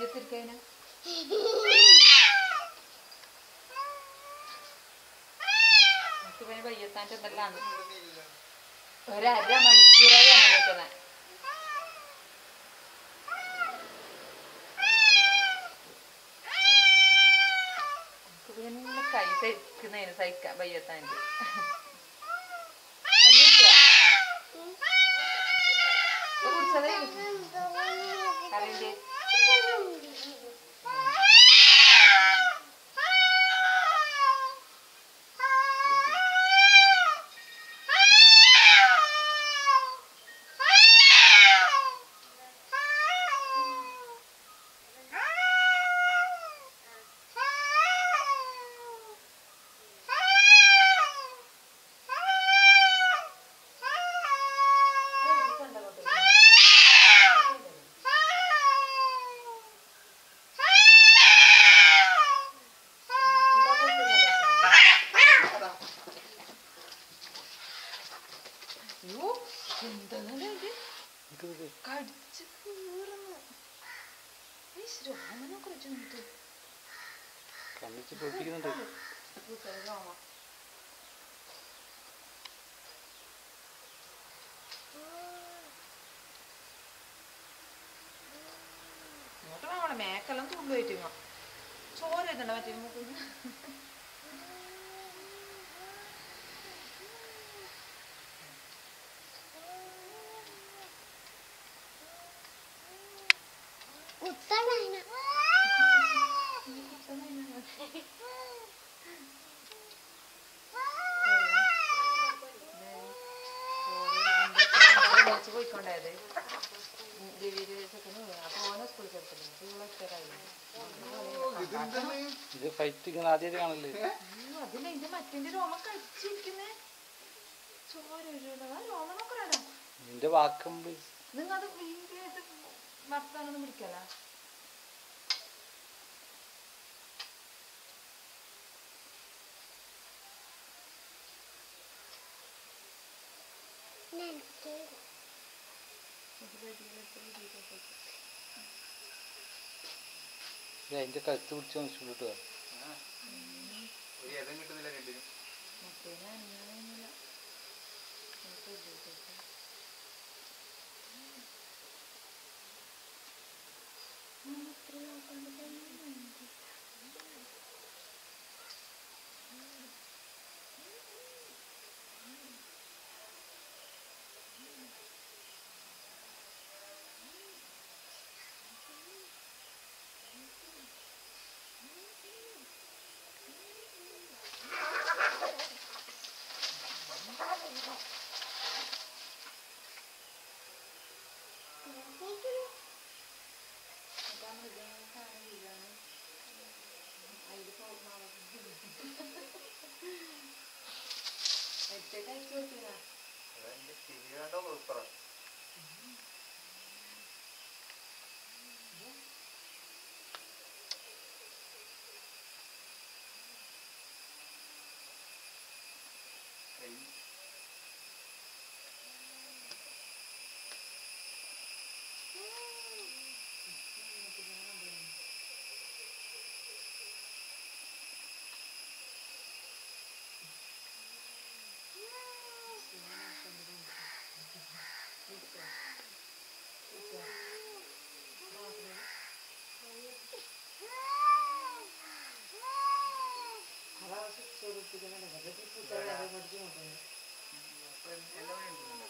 ഇജ്ജത്തിരിക്കതിന് എനിക്ക് പിന്നെ വയ്യത്താൻ്റെ എന്തെല്ലാം ഒരര മണിക്കൂറായി അങ്ങനെ നിൽക്കുന്നത് എനിക്ക് പിന്നെ കൈ സഹിക്കുന്നതിന് സഹിക്കാൻ വയ്യത്താൻ്റെ കുടിച്ചതേ കറിൻ്റെ അയ്യോ എന്താന്നല്ലേ ഇത് കടിച്ച് കീറുന്നു രോമനെ കുറിച്ച് നിന്നിട്ട് കണ്ണിച്ച് പൊട്ടിക്കുന്നുണ്ട് രോമം ഇങ്ങോട്ട് നമ്മളെ മേക്കെല്ലാം തുള്ളു പറ്റുക ചോര ഇതുണ്ട് മറ്റേ മൂക്കിന്ന് പോയിക്കൊണ്ടായത് അപ്പൊ ഓനെ സ്കൂളിൽ ചേർത്തില്ല ഇത് ഫൈറ്റ് ഇങ്ങനെ ആദ്യമായിട്ട് കാണല്ലേ അതില്ല ഇത് മറ്റേ രോമം കഴിച്ചിരിക്കുന്നേ ചോര വീഴുന്നത്. ആ രോമനൊക്കെ ഇടാ നിന്റെ വാക്കും please. നിങ്ങൾ അത് വീട്ടിലേക്ക് വർത്താനൊന്നും പിടിക്കല ഇത് അതിന്റെ കഴുത്ത് പിടിച്ച് നോക്കിട്ട് ഒരു ഇടം കിട്ടുന്നില്ല രണ്ടിനും മറ്റേനെ അന്യായൊന്നുമില്ല അതെന്റെ ചെവി കണ്ടോ സൂപ്പറാ കൈ അപ്പൊ എല്ലാം ഉണ്ട്